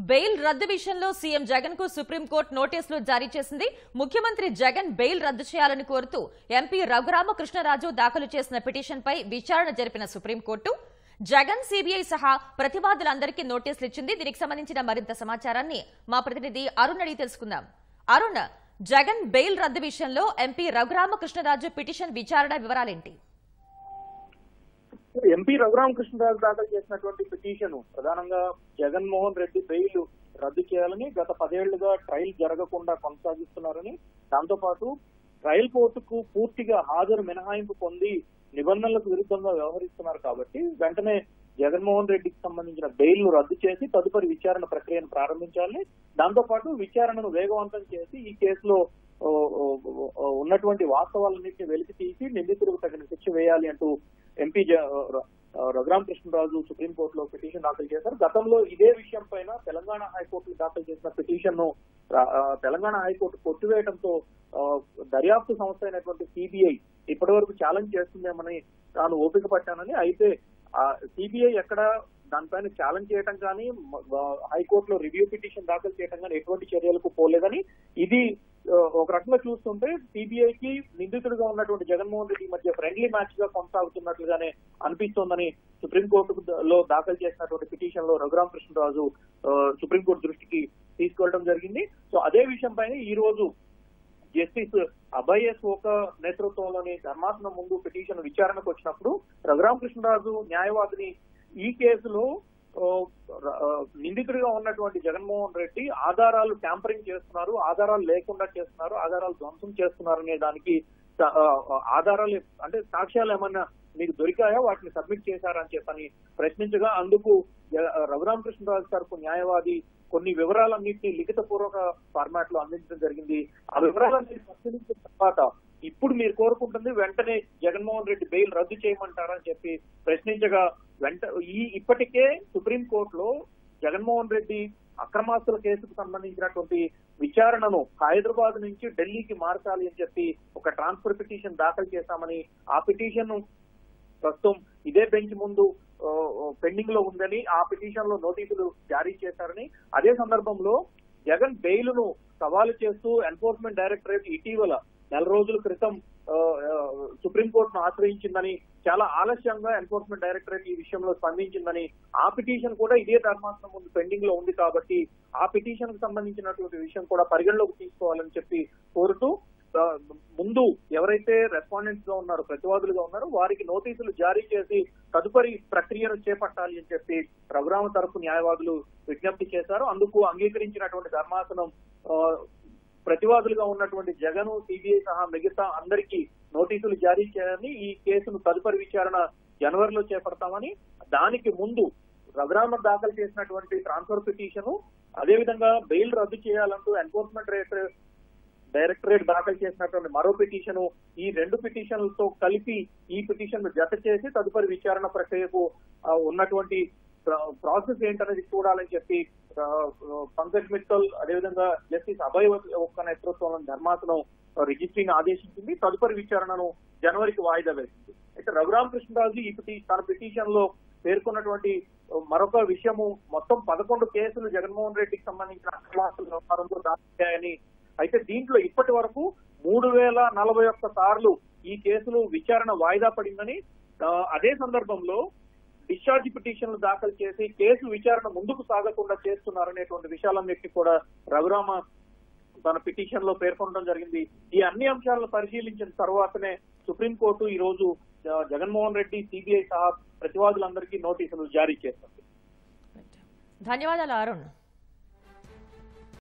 bail రద్దు విషయంలో CM Jagan కు సుప్రీంకోర్టు నోటీసులు జారీ చేసింది ముఖ్యమంత్రి జగన్ బెయిల్ రద్దు చేయాలని కోరుతూ ఎంపీ రఘురామకృష్ణరాజు దాఖలు చేసిన పిటిషన్పై విచారణ జరిపిన సుప్రీంకోర్టు జగన్ సీబీఐ సహా ప్రతివాదులందరికీ నోటీసులు ఇచ్చింది దీనికి సంబంధించిన మరింత సమాచారాన్ని మా ప్రతినిధి అరుణ్ అడిగి తెలుసుకుందాం అరుణ్ జగన్ బెయిల్ రద్దు విషయంలో ఎంపీ రఘురామకృష్ణరాజు పిటిషన్ విచారణ వివరాలేంటి ఎంపీ రఘురామకృష్ణరాజు దాఖలు చేసినటువంటి పిటిషన్ ప్రధానంగా జగన్మోహన్ రెడ్డి బెయిల్ రద్దు చేయాలని గత పదేళ్లుగా ట్రయల్ జరగకుండా కొనసాగిస్తున్నారని దాంతో పాటు ట్రయల్ కోర్టుకు పూర్తిగా హాజరు మినహాయింపు పొంది నిబంధనలకు విరుద్ధంగా వ్యవహరిస్తున్నారు కాబట్టి వెంటనే జగన్మోహన్ రెడ్డికి సంబంధించిన బెయిల్ ను రద్దు చేసి తదుపరి విచారణ ప్రక్రియను ప్రారంభించాలని దాంతో పాటు విచారణను వేగవంతం చేసి ఈ కేసులో ఓ, ఓ, ఓ, ఉన్నటువంటి వాస్తవాలన్నింటినీ వెలికి తీసి నిందితులకు తగిన శిక్ష వేయాలి అంటూ ఎంపీ జ- ర- రఘురామకృష్ణరాజు సుప్రీంకోర్టులో పిటిషన్ దాఖలు చేశారు గతంలో ఇదే విషయం పైన తెలంగాణ హైకోర్టులో దాఖలు చేసిన పిటిషన్ ను రా- ఆ, తెలంగాణ హైకోర్టు కొట్టివేయడంతో ఆ, దర్యాప్తు సంస్థ అయినటువంటి సిబిఐ ఇప్పటి వరకు ఛాలెంజ్ చేస్తుందేమని తాను ఓపిక పట్టానని అయితే సిబిఐ ఎక్కడ దానిపైన ఛాలెంజ్ చేయడం కానీ మ- ఆ, హైకోర్టులో రివ్యూ పిటిషన్ దాఖలు చేయడం కానీ ఎటువంటి చర్యలకు పోలేదని ఇది ఆ, ఒక రకంగా చూస్తుంటే సిబిఐకి నిందితుడిగా ఉన్నటువంటి జగన్మోహన్ రెడ్డి మధ్య ఫ్రెండ్లీ మ్యాచ్ గా కొనసాగుతున్నట్లుగానే అనిపిస్తోందని సుప్రీంకోర్టు లో దాఖలు చేసినటువంటి పిటిషన్ లో రఘురామ కృష్ణరాజు ఆ, సుప్రీంకోర్టు దృష్టికి తీసుకెళ్లడం జరిగింది సో అదే విషయం పైన ఈ రోజు జస్టిస్ అభయ్ ఎస్ ఓక నేతృత్వంలోని ధర్మాసనం ముందు పిటిషన్ విచారణకు వచ్చినప్పుడు రఘురామకృష్ణరాజు న్యాయవాదిని ఈ కేసులో ఆ, ర- ఆ, నిందితుడిగా ఉన్నటువంటి జగన్మోహన్ రెడ్డి ఆధారాలు ట్యాంపరింగ్ చేస్తున్నారు ఆధారాలు లేకుండా చేస్తున్నారు ఆధారాలు ధ్వంసం చేస్తున్నారు అనే దానికి స- ఆ, ఆ, ఆధారాలు అంటే సాక్ష్యాలు ఏమన్నా మీకు దొరికాయా వాటిని సబ్మిట్ చేశారని చెప్పని ప్రశ్నించగా అందుకు జ- రఘురామకృష్ణరాజు తరపు న్యాయవాది కొన్ని వివరాలన్నింటినీ లిఖిత పూర్వక ఫార్మాట్ లో అందించడం జరిగింది ఆ వివరాలన్నీ పరిశీలించిన తర్వాత ఇప్పుడు మీరు కోరుకుంటుంది వెంటనే జగన్మోహన్ రెడ్డి బెయిల్ రద్దు చేయమంటారని చెప్పి ప్రశ్నించగా వెంట ఈ ఇప్పటికే సుప్రీం కోర్టులో జగన్మోహన్ రెడ్డి అక్రమాస్తుల కేసుకు సంబంధించినటువంటి విచారణను హైదరాబాద్ నుంచి ఢిల్లీకి మార్చాలి అని చెప్పి ఒక ట్రాన్స్ఫర్ పిటిషన్ దాఖలు చేశామని ఆ పిటిషన్ ప్రస్తుతం ఇదే బెంచ్ ముందు పెండింగ్ లో ఉందని ఆ పిటిషన్ లో నోటీసులు జారీ చేశారని అదే సందర్భంలో జగన్ బెయిల్ ను సవాలు చేస్తూ ఎన్ఫోర్స్మెంట్ డైరెక్టరేట్ ఇటీవల నెల రోజుల క్రితం ఆ, ఆ, సుప్రీంకోర్టును ఆశ్రయించిందని చాలా ఆలస్యంగా ఎన్ఫోర్స్మెంట్ డైరెక్టరేట్ ఈ విషయంలో స్పందించిందని ఆ పిటిషన్ కూడా ఇదే ధర్మాసనం ముందు పెండింగ్ లో ఉంది కాబట్టి ఆ పిటిషన్ కు సంబంధించినటువంటి విషయం కూడా పరిగణలోకి తీసుకోవాలని చెప్పి కోరుతూ ఆ, ముందు ఎవరైతే రెస్పాండెంట్స్ గా ఉన్నారో ప్రతివాదులుగా ఉన్నారో వారికి నోటీసులు జారీ చేసి తదుపరి ప్రక్రియను చేపట్టాలి అని చెప్పి రఘురామ తరపు న్యాయవాదులు విజ్ఞప్తి చేశారు అందుకు అంగీకరించినటువంటి ధర్మాసనం ఆ, ప్రతివాదులుగా ఉన్నటువంటి జగన్ సిబిఐ సహా మిగతా అందరికీ నోటీసులు జారీ చేయాలని ఈ కేసును తదుపరి విచారణ జనవరిలో చేపడతామని దానికి ముందు రఘురామ దాఖలు చేసినటువంటి ట్రాన్స్ఫర్ పిటిషన్ అదేవిధంగా బెయిల్ రద్దు చేయాలంటూ ఎన్ఫోర్స్మెంట్ డైరెక్టరేట్ డైరెక్టరేట్ దాఖలు చేసినటువంటి మరో పిటిషన్ ఈ రెండు పిటిషన్లతో కలిపి ఈ పిటిషన్ జత చేసి తదుపరి విచారణ ప్రక్రియకు ఆ, ఉన్నటువంటి ప్ర- ప్రాసెస్ ఏంటనేది చూడాలని చెప్పి ఆ, పంకజ్ మిత్తల్ అదేవిధంగా జస్టిస్ అభయ్ ఒక్క నేతృత్వంలోని ధర్మాసనం రిజిస్ట్రీని ఆదేశించింది తదుపరి విచారణను జనవరికి వాయిదా వేసింది అయితే రఘురామకృష్ణరాజు ఈ పిటి తన పిటిషన్ లో పేర్కొన్నటువంటి మరొక విషయము మొత్తం పదకొండు కేసులు జగన్మోహన్ రెడ్డికి సంబంధించిన అక్రమాస్తుల వ్యవహారంలో దాచాయని అయితే దీంట్లో ఇప్పటి వరకు మూడు వేల నలభై ఒక్క సార్లు ఈ కేసులు విచారణ వాయిదా పడిందని ఆ, అదే సందర్భంలో డిశ్చార్జ్ పిటిషన్లు దాఖలు చేసి కేసు విచారణ ముందుకు సాగకుండా చేస్తున్నారనేటువంటి విషయాలన్నింటినీ కూడా రఘురామ తన పిటిషన్ లో పేర్కొనడం జరిగింది ఈ అన్ని అంశాలను పరిశీలించిన తర్వాతనే సుప్రీంకోర్టు ఈ రోజు ఆ, జగన్మోహన్ రెడ్డి సిబిఐ సహా ప్రతివాదులందరికీ నోటీసులు జారీ చేస్తుంది ధన్యవాదాలు అరుణ్